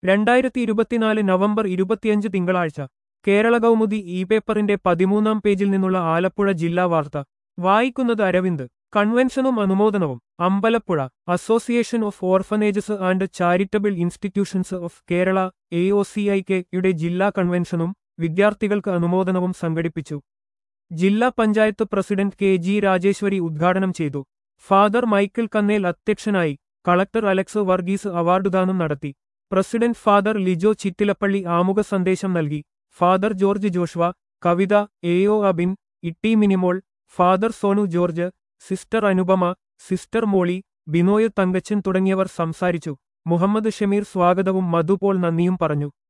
രണ്ടായിരത്തി ഇരുപത്തിനാല് നവംബർ ഇരുപത്തിയഞ്ച് തിങ്കളാഴ്ച കേരള കൗമുദി ഇ പേപ്പറിന്റെ പതിമൂന്നാം പേജിൽ നിന്നുള്ള ആലപ്പുഴ ജില്ലാ വാർത്ത വായിക്കുന്നത് അരവിന്ദ് കൺവെൻഷനും അനുമോദനവും Ambalappuzha association of orphanages and charitable institutions of Kerala A O C I കെയുടെ ജില്ലാ കൺവെൻഷനും വിദ്യാർത്ഥികൾക്ക് അനുമോദനവും സംഘടിപ്പിച്ചു ജില്ലാ panchayat president K G Rajeswari ഉദ്ഘാടനം ചെയ്തു ഫാദർ മൈക്കിൾ കന്നേൽ അധ്യക്ഷനായി കളക്ടർ അലക്സ് വർഗീസ് അവാർഡുദാനം നടത്തി പ്രസിഡന്റ് ഫാദർ ലിജോ ചിറ്റിലപ്പള്ളി ആമുഖ സന്ദേശം നൽകി father George Joshua Kavitha A O Abin Itty Minimol father Sonu George sister Anupama sister Molly Binoy Thankachan തുടങ്ങിയവർ സംസാരിച്ചു മുഹമ്മദ് ഷമീർ സ്വാഗതവും മധുപോൾ നന്ദിയും പറഞ്ഞു